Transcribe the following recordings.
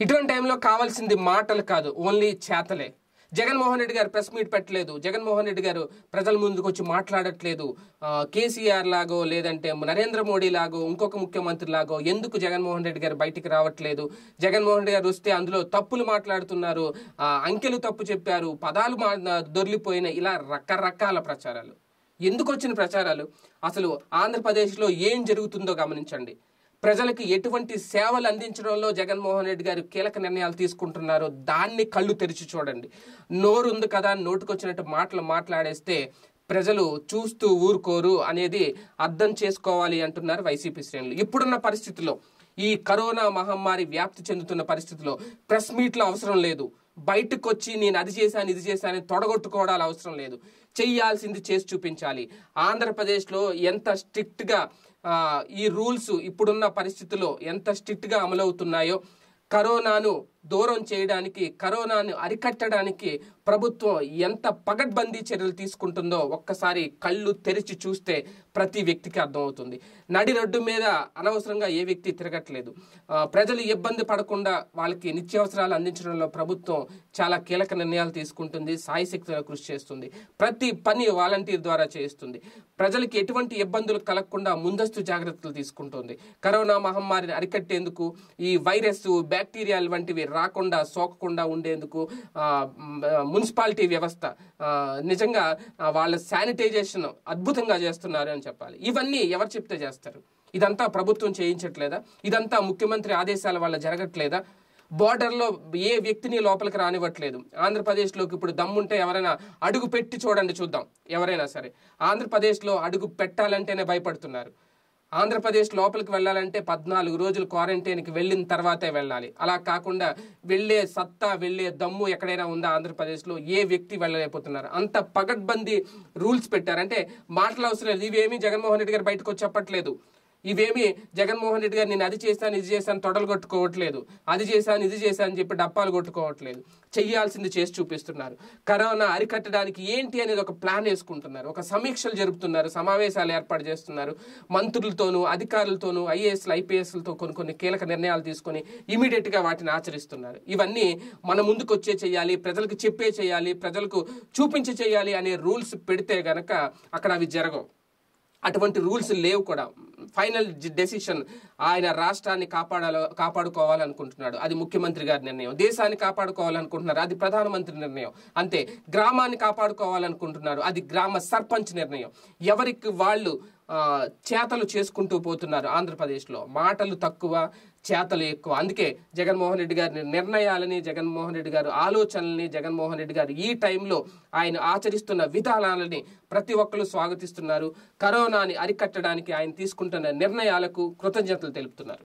ఇటువంటి టైంలో కావాల్సింది మాటలు కాదు ఓన్లీ చేతలే జగన్మోహన్ రెడ్డి గారు ప్రెస్ మీట్ పెట్టలేదు జగన్మోహన్ రెడ్డి గారు ప్రజల ముందుకు వచ్చి మాట్లాడట్లేదు ఆ, కేసీఆర్ లాగో లేదంటే నరేంద్ర మోడీ లాగో ఇంకొక ముఖ్యమంత్రి లాగో ఎందుకు జగన్మోహన్ రెడ్డి గారు బయటికి రావట్లేదు జగన్మోహన్ రెడ్డి గారు వస్తే అందులో తప్పులు మాట్లాడుతున్నారు ఆ, అంకెలు తప్పు చెప్పారు పదాలు మా దొర్లిపోయిన ఇలా రకరకాల ప్రచారాలు ఎందుకు వచ్చిన ప్రచారాలు అసలు ఆంధ్రప్రదేశ్లో ఏం జరుగుతుందో గమనించండి ప్రజలకు ఎటువంటి సేవలు అందించడంలో జగన్మోహన్ రెడ్డి గారు కీలక నిర్ణయాలు తీసుకుంటున్నారో దాన్ని కళ్ళు తెరిచి చూడండి నోరు ఉంది కదా అని నోటుకొచ్చినట్టు మాటలు మాట్లాడేస్తే ప్రజలు చూస్తూ ఊరుకోరు అనేది అర్థం చేసుకోవాలి అంటున్నారు వైసీపీ శ్రేణులు ఇప్పుడున్న పరిస్థితిలో ఈ కరోనా మహమ్మారి వ్యాప్తి చెందుతున్న పరిస్థితిలో ప్రెస్ మీట్లు అవసరం లేదు బయటకు వచ్చి నేను అది చేశాను ఇది చేశాను అని తొడగొట్టుకోవడాలు అవసరం లేదు చెయ్యాల్సింది చేసి చూపించాలి ఆంధ్రప్రదేశ్లో ఎంత స్ట్రిక్ట్గా ఆ, ఈ రూల్స్ ఇప్పుడున్న పరిస్థితుల్లో ఎంత స్ట్రిక్ట్గా అమలవుతున్నాయో కరోనాను దూరం చేయడానికి కరోనాను అరికట్టడానికి ప్రభుత్వం ఎంత పగడ్బందీ చర్యలు తీసుకుంటుందో ఒక్కసారి కళ్ళు తెరిచి చూస్తే ప్రతి వ్యక్తికి అర్థమవుతుంది నడి రోడ్డు మీద అనవసరంగా ఏ వ్యక్తి తిరగట్లేదు ఆ, ప్రజలు ఇబ్బంది పడకుండా వాళ్ళకి నిత్యావసరాలు అందించడంలో ప్రభుత్వం చాలా కీలక నిర్ణయాలు తీసుకుంటుంది సాయశక్తిగా కృషి చేస్తుంది ప్రతి పని వాలంటీర్ ద్వారా చేస్తుంది ప్రజలకి ఎటువంటి ఇబ్బందులు కలగకుండా ముందస్తు జాగ్రత్తలు తీసుకుంటుంది కరోనా మహమ్మారిని అరికట్టేందుకు ఈ వైరస్ బ్యాక్టీరియాలు వంటివి రాకుండా సోకకుండా ఉండేందుకు ఆ, మ్, మున్సిపాలిటీ వ్యవస్థ ఆ, నిజంగా ఆ, వాళ్ళ శానిటైజేషన్ అద్భుతంగా చేస్తున్నారు అని చెప్పాలి ఇవన్నీ ఎవరు చెప్తే చేస్తారు ఇదంతా ప్రభుత్వం చేయించట్లేదా ఇదంతా ముఖ్యమంత్రి ఆదేశాల వల్ల జరగట్లేదా బోర్డర్లో ఏ వ్యక్తిని లోపలికి రానివ్వట్లేదు ఆంధ్రప్రదేశ్లోకి ఇప్పుడు దమ్ముంటే ఎవరైనా అడుగు పెట్టి చూడండి చూద్దాం ఎవరైనా సరే ఆంధ్రప్రదేశ్లో అడుగు పెట్టాలంటేనే భయపడుతున్నారు ఆంధ్రప్రదేశ్ లోపలికి వెళ్ళాలంటే పద్నాలుగు రోజులు క్వారంటైన్కి వెళ్ళిన తర్వాతే వెళ్ళాలి అలా కాకుండా వెళ్ళే సత్తా వెళ్ళే దమ్ము ఎక్కడైనా ఉందా ఆంధ్రప్రదేశ్లో ఏ వ్యక్తి వెళ్ళలేకపోతున్నారు అంత పగడ్బందీ రూల్స్ పెట్టారు అంటే మాటలు అవసరం లేదు ఇవేమీ జగన్మోహన్ రెడ్డి గారు బయటకు వచ్చి చెప్పట్లేదు ఇవేమి జగన్మోహన్ రెడ్డి గారు నేను అది చేశాను ఇది చేశాను తొడలు కొట్టుకోవట్లేదు అది చేశాను ఇది చేశాను అని చెప్పి డప్పాలు కొట్టుకోవట్లేదు చెయ్యాల్సింది చేసి చూపిస్తున్నారు కరోనా అరికట్టడానికి ఏంటి అనేది ఒక ప్లాన్ వేసుకుంటున్నారు ఒక సమీక్షలు జరుపుతున్నారు సమావేశాలు ఏర్పాటు చేస్తున్నారు మంత్రులతోనూ అధికారులతోనూ ఐఏఎస్లు ఐపీఎస్లతో కొన్ని కొన్ని కీలక నిర్ణయాలు తీసుకొని ఇమీడియట్ గా వాటిని ఆచరిస్తున్నారు ఇవన్నీ మన ముందుకు వచ్చే చేయాలి ప్రజలకు చెప్పే చేయాలి ప్రజలకు చూపించి చేయాలి అనే రూల్స్ పెడితే గనక అక్కడ అవి జరగవు అటువంటి రూల్స్ లేవు కూడా ఫైనల్ డెసిషన్ ఆయన రాష్ట్రాన్ని కాపాడాల కాపాడుకోవాలనుకుంటున్నాడు అది ముఖ్యమంత్రి గారి నిర్ణయం దేశాన్ని కాపాడుకోవాలనుకుంటున్నారు అది ప్రధానమంత్రి నిర్ణయం అంతే గ్రామాన్ని కాపాడుకోవాలనుకుంటున్నారు అది గ్రామ సర్పంచ్ నిర్ణయం ఎవరికి వాళ్ళు ఆ, చేతలు చేసుకుంటూ పోతున్నారు ఆంధ్రప్రదేశ్లో మాటలు తక్కువ చేతలు ఎక్కువ అందుకే జగన్మోహన్ రెడ్డి గారి నిర్ణయాలని జగన్మోహన్ రెడ్డి గారి ఆలోచనల్ని జగన్మోహన్ రెడ్డి గారు ఈ టైంలో ఆయన ఆచరిస్తున్న విధానాలని ప్రతి ఒక్కరు స్వాగతిస్తున్నారు కరోనాని అరికట్టడానికి ఆయన తీసుకుంటున్న నిర్ణయాలకు కృతజ్ఞతలు తెలుపుతున్నారు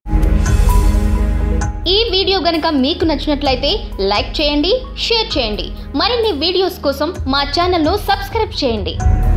ఈ వీడియో గనుక మీకు నచ్చినట్లయితే లైక్ చేయండి షేర్ చేయండి మరిన్ని వీడియోస్ కోసం మా ఛానల్ను సబ్స్క్రైబ్ చేయండి